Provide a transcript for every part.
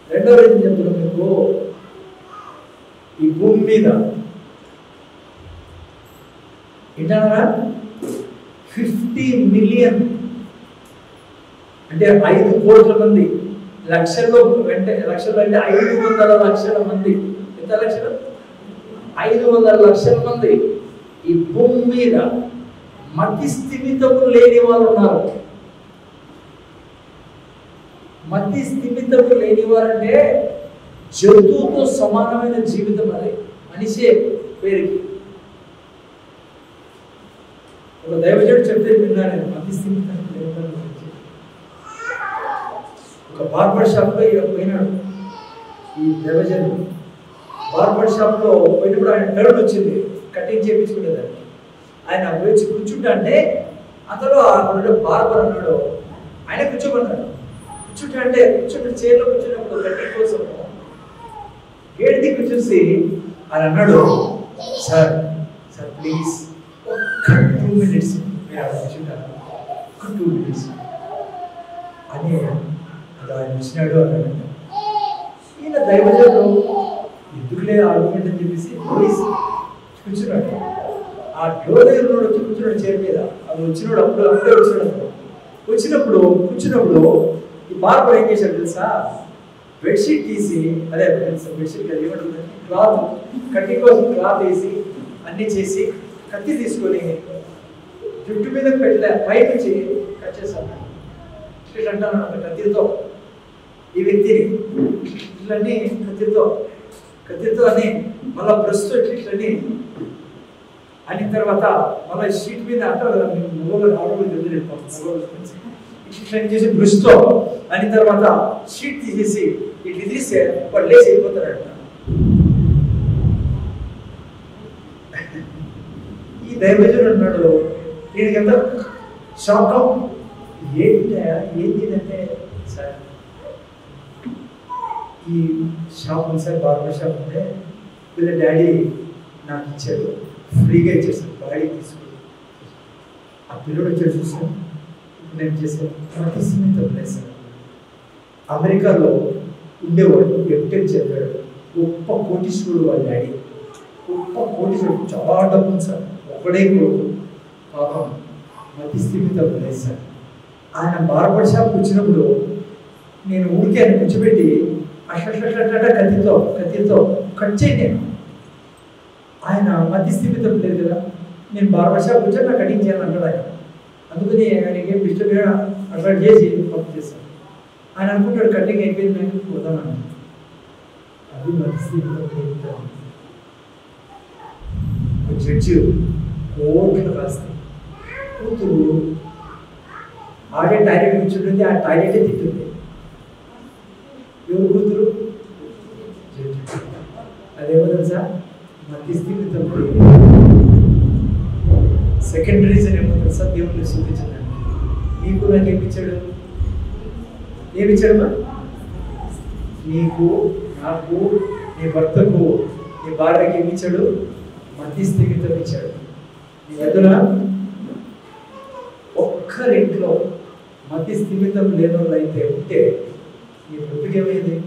రెండో రీజన్ చెప్తున్నాను మీకు ఈ భూమి మీద ఏంటన్నారా ఫిఫ్టీ మిలియన్ అంటే ఐదు కోట్ల మంది లక్షల్లో అంటే లక్షల్లో అంటే ఐదు వందల లక్షల మంది ఎంత లక్షలు ఐదు వందల లక్షల మంది ఈ భూమి మీద మతి స్థిమితము లేని వాళ్ళు ఉన్నారు మతి స్థిమితము లేని వారంటే జంతువుతో సమానమైన జీవితం అది మనిషే పేరుకి ఒక దైవజుడు చెప్తే విన్నా నేను మతి స్థిమితం లేని వారి గురించి. ఒక బార్బర్ షాప్లో ఈయన పోయినాడు ఈ దైవజనుడు బార్బర్ షాప్లో పోయినప్పుడు ఆయన టర్న్ వచ్చింది కటింగ్ చేయించుకునేదానికి ఆయన వచ్చి కూర్చుంటా అంటే అతను అక్కడ బార్బర్ అన్నాడు ఆయన కూర్చోమన్నాడు కూర్చుంటా అంటే కూర్చుంటే చైర్లో కూర్చున్నప్పుడు కటింగ్ కోసం గేట్ దిక్కు చూసి ఆయన అన్నాడు సార్ సార్ ప్లీజ్ ఒక్క టూ మినిట్స్ మీరు అక్కడ కూర్చుంటారా ఒక్క టూ మినిట్స్ అని అది ఆయన వచ్చినాడు అన్నాడు ఈయన దైవజనుడు ఎందుకులే ఆర్గ్యుమెంట్ అని చెప్పేసి ప్లీజ్ కూర్చున్నాడు ఆ డోర్ దగ్గర ఉన్నాడు వచ్చి కూర్చున్నాడు చైర్ మీద అది వచ్చినాడు అప్పుడు అప్పుడే వచ్చినాడు అతను. వచ్చినప్పుడు కూర్చున్నప్పుడు ఈ బార్బర్ ఏం చేశాడు తెలుసా బెడ్షీట్ తీసి అదే బెడ్షీట్ కదా ఏమంటుంది క్లాత్ కట్టి కోసం క్లాత్ వేసి అన్ని చేసి కత్తి తీసుకొని జుట్టు మీద పెట్టలే పై నుంచి కట్ చేశాను ఇట్లా అంటాను అన్నమాట కత్తితో ఈ వ్యక్తిని ఇట్లని కత్తితో కత్తితో అని మళ్ళా బ్రష్తో ఇట్లని అని తర్వాత మళ్ళీ షీట్ మీద అంటారు కదా మీరు మొగలు ఆడవాళ్ళు తెలియదు ఇట్లా చేసి బ్రష్తో అని తర్వాత షీట్ తీసేసి ఇట్లా తీస్తే వాడు లేచి వెళ్ళిపోతారంట ఈ దైవజుడు అన్నాడు దీనికి ఎంత షాక్ ఏంటి ఏంటి అంటే సార్ ఈ షాప్ ఉంది సార్ బార్బర్ షాప్ ఉంటే వీళ్ళ డాడీ నాకు ఇచ్చాడు ఫ్రీగా ఇచ్చేసాడు బాడీ తీసుకుని ఆ పిల్లడు వచ్చి చూసాను ఇప్పుడు నేను చేశాను ప్రతి సిమెంట్ ప్లేస్ అమెరికాలో ఉండేవాడు ఎంటెక్ చదివాడు గొప్ప కోటీశ్వరుడు వాళ్ళ డాడీ గొప్ప కోటీశ్వరుడు చాలా డబ్బు ఉంది సార్ ఒకడే కొడుకు పాపం మతి స్థిమితం లేదు సార్ ఆయన బార్బర్ షాప్ వచ్చినప్పుడు నేను ఊరికే ఆయన కూర్చోబెట్టి అట్లా కత్తితో కత్తితో కట్ చేయి నేను ఆయన మధ్య స్థిమితం లేదు కదా నేను బార్బర్ షాప్ వచ్చి నాకు కటింగ్ చేయాలని అంటాడు ఆయన అందుకని ఆయనకి ఏం డిస్టర్బ్ అట్లా చేసి పంప్ చేశాను ఆయన అనుకుంటాడు కటింగ్ అయిపోయింది నేను పోతామని అది మధ్య స్థిమితం లేదు ఒక జడ్జి కోట్లు రాస్తాయి కూతురు ఆడే టాయిలెట్ కూర్చుంటుంది ఆ టాయిలెటే తిట్టుంది ఎవరు కూతురు జడ్జి అదేమో తెలుసా మధ్య స్థిమితం సెకండ్ రీజన్ ఏమో తెలుసా దేవుడిని సూచించండి నీకు నాకు ఏమిచ్చాడు ఏమిచ్చాడమ్మా నీకు నాకు నీ భర్తకు నీ భార్యకి ఏమిచ్చాడు మధ్య స్థిమితం ఇచ్చాడు నీ ఎదుర ఒక్కరింట్లో మధ్య స్థిమితం లేని వాళ్ళు అయితే ఉంటే నీ బ్రతుకేమైంది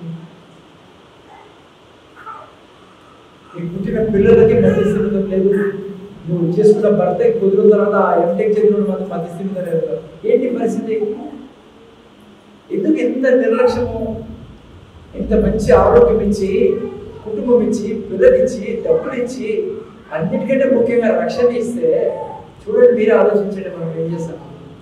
నీకు పుట్టిన పిల్లలకి మధ్య స్థిమితం లేదు నువ్వు చేసుకున్న భర్త కుదిరిన తర్వాత ఆ ఎంటెక్ చదివిన మంది మధ్య స్థిమితం లేదు ఏంటి పరిస్థితి ఎందుకు ఎంత నిర్లక్ష్యము ఎంత మంచి ఆరోగ్యం ఇచ్చి కుటుంబం ఇచ్చి పిల్లలిచ్చి డబ్బులు ఇచ్చి అన్నిటికంటే ముఖ్యంగా రక్షణ ఇస్తే చూడండి మీరు ఆలోచించండి మనం ఏం చేస్తాం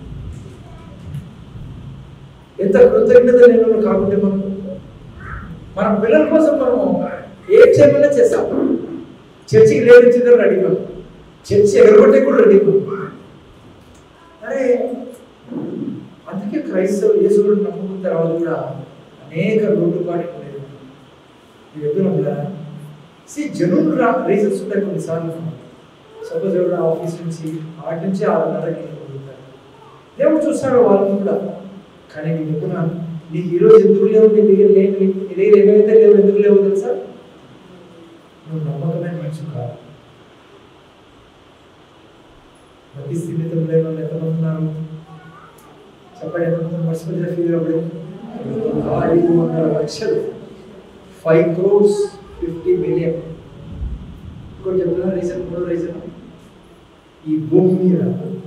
ఎంత కృతజ్ఞత నేను కాకుంటే మనం మన పిల్లల కోసం మనము ఏం చేయమన్నా చేస్తాం చర్చికి లేడించడం రెడీ మనం చర్చి ఎగరగొట్టే కూడా రెడీ మనం అరే అందుకే క్రైస్తవ యేసుడు నమ్ముకున్న తర్వాత కూడా అనేక రోడ్డుపాటు ఉండేది మీరు ఎదురు సి జనులు రా రీజన్స్ ఉంటాయి కొన్నిసార్లు సపోజ్ ఎవరు ఆఫీస్ నుంచి ఆటి నుంచి ఆరున్నరకి వెళ్తారు దేవుడు చూస్తాడు వాళ్ళని కూడా కానీ నేను చెప్తున్నాను నీకు ఈరోజు ఎందుకు లేవు నీ దగ్గర లేని నీ దగ్గర ఏమైతే లేవు ఎందుకు లేవు తెలుసా నువ్వు నమ్మకమైన మనిషి కాదు ప్రతి స్థిమితం లేని వాళ్ళు ఎంతమంది ఉన్నారు చెప్పండి ఎంతమంది మర్చిపోయిన ఫీల్ అప్పుడు ఐదు వందల లక్షలు ఫైవ్ క్రోర్స్ ఫిఫ్టీ మిలియన్ ఇంకోటి చెప్తున్నా రీజన్ మూడో రీజన్ ఈ భూమి మీద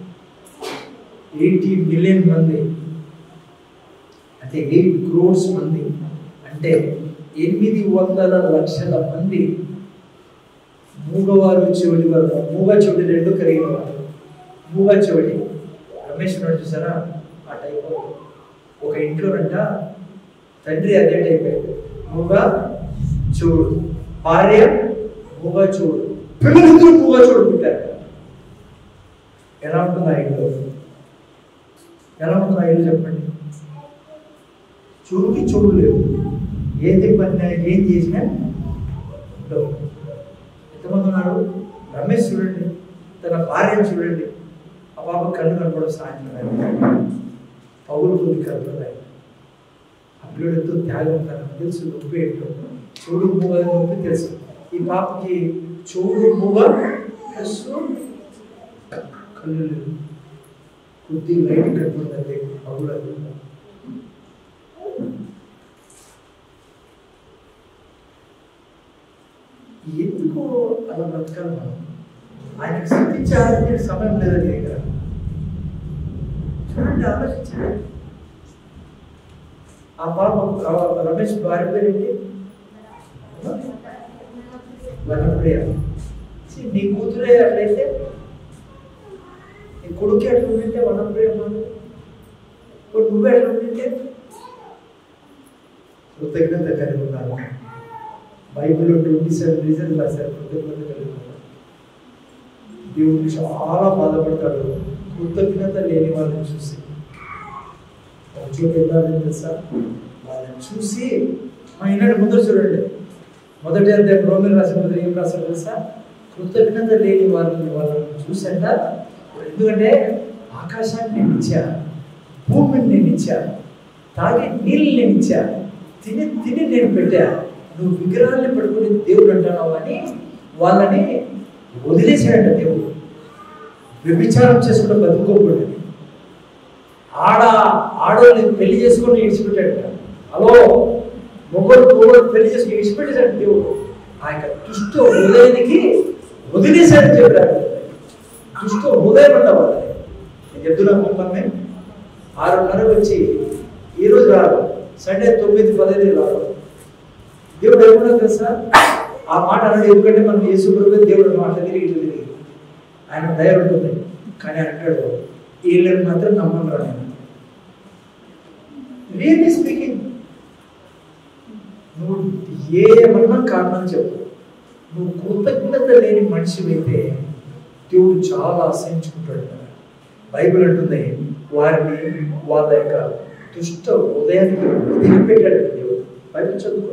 ఎయిటీ మిలియన్ మంది అంటే ఎయిట్ క్రోర్స్ మంది అంటే ఎనిమిది వందల లక్షల మంది మూగవారు చెవిటి వారు మూగ చెవిటి రెండు కలిగిన వారు మూగ చెవిటి రమేష్ ఉన్నాడు చూసారా ఆ టైప్ ఒక ఇంట్లోనంట తండ్రి అదే టైప్ మూగ చెవుడు భార్య మూగ చెవుడు పిల్లలిద్దరూ మూగ చెవుడు పుట్టారు ఎలా ఉంటుంది ఆ ఇల్లు ఎలా ఉంటుంది ఆ ఇల్లు చెప్పండి చూడుకి చూడు లేవు ఏది పని ఏం చేసినా ఉండవు. ఎంతమంది ఉన్నారు రమేష్ చూడండి తన భార్యను చూడండి ఆ పాప కళ్ళు కనపడవు సాయంత్రం పౌరులు కొన్ని కనపడతాయి ఆ పిల్లడు ఎంతో త్యాగం తనకు తెలుసు నొప్పి ఏంటో చూడు మూగ నొప్పి తెలుసు ఈ పాపకి చూడు మూగ ప్లస్ కళ్ళు లేవు కొద్ది లైట్ కనపడుతుంది పౌరులు ఎందుకు అలా బ్రతకాలి మనం ఆయనకు స్థితించాలని సమయం లేదండి ఇక్కడ చూడండి ఆలోచించండి ఆ పాప ఆ రమేష్ భార్య పేరు ఏంటి వనప్రియ See, నీ కూతురే అట్లయితే నీ కొడుకు ఎట్లా ఉండింటే వనప్రియ మాట. ఇప్పుడు నువ్వు ఎట్లా ఉండింటే కృతజ్ఞత కలిగి ఉన్నాను బైబిల్లో ట్వంటీ సెవెన్ రీజన్ రాశారు కృతజ్ఞత కలిగి ఉన్నాను దేవుడు చాలా బాధపడతాడు కృతజ్ఞత లేని వాళ్ళని చూసి ఒక చోట వెళ్ళాలని తెలుసా వాళ్ళని చూసి మా ఈనాడు ముందర చూడండి మొదటి అధ్యాయం రోమిల్ రాసిన మొదటి ఏం రాశారు తెలుసా కృతజ్ఞత లేని వాళ్ళని వాళ్ళని చూసంట ఎందుకంటే ఆకాశాన్ని నేను ఇచ్చా భూమిని నేను ఇచ్చా తాగే నీళ్ళు నేను ఇచ్చా తిని తిని నేను పెట్టా నువ్వు విగ్రహాన్ని పట్టుకుని దేవుడు అంటున్నావు అని వాళ్ళని వదిలేసాడంట దేవుడు వ్యభిచారం చేసుకుంటే బతుకోకూడదు ఆడ ఆడోళ్ళని పెళ్లి చేసుకొని ఇడిచిపెట్టాడు హలో మొగలు మొగలు పెళ్లి చేసుకుని ఇడిచిపెట్టేశాడు దేవుడు ఆ యొక్క దుష్ట హృదయానికి వదిలేశాడని చెప్పాడు దుష్ట హృదయం అంట వాళ్ళని నేను చెప్తున్నా మమ్మల్ని ఆరున్నర వచ్చి ఈరోజు రాడు సండే తొమ్మిది పదహైదు రాడు దేవుడు ఏమన్నా తెలుసా ఆ మాట అన్నాడు ఎందుకంటే మనం యేసు ప్రభు దేవుడు మాట తిరిగి ఇట్లా తిరిగి ఆయన దయ ఉంటుంది కానీ అంటాడు వీళ్ళని మాత్రం నమ్మను నేను రియల్లీ స్పీకింగ్ నువ్వు ఏమన్నా కారణం చెప్పు నువ్వు కృతజ్ఞత లేని మనిషివైతే దేవుడు చాలా అసహించుకుంటాడు కదా. బైబిల్ అంటుంది వారిని వాళ్ళ యొక్క దుష్ట ఉదయానికి వదిలిపెట్టాడు దేవుడు బైబిల్ చదువుకో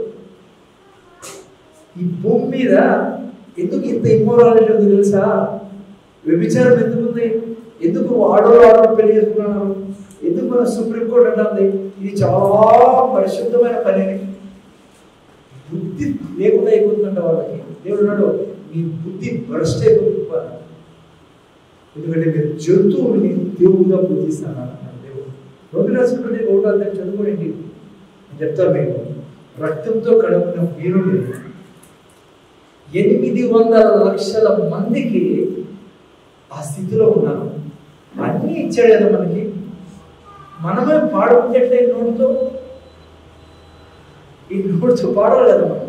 ఈ భూమి మీద ఎందుకు ఇంత ఇమ్మోరాలిటీ ఉంది తెలుసా వ్యభిచారం ఎందుకు ఉంది ఎందుకు ఆడవాళ్ళు ఆడవాళ్ళు పెళ్లి చేసుకున్నారు ఎందుకు మన సుప్రీంకోర్టు అంటుంది ఇది చాలా పరిశుద్ధమైన పని అని బుద్ధి లేకుండా అయిపోతుందంట వాళ్ళకి దేవుడు అన్నాడు నీ బుద్ధి భ్రష్ట అయిపోతుంది ఎందుకంటే మీరు జంతువుల్ని దేవుడుగా పూజిస్తాను అన్నాడు దేవుడు రోగి రాసినటువంటి ఒకటో అర్థం చదువుకోండి నేను చెప్తాను మీకు రక్తంతో కడుపున వీరుడు ఎనిమిది వందల లక్షల మందికి ఆ స్థితిలో ఉన్నాను అన్నీ ఇచ్చాడు కదా మనకి మనమే పాడుకుంటే నోటితో ఈ నోటితో పాడాలి కదా మనం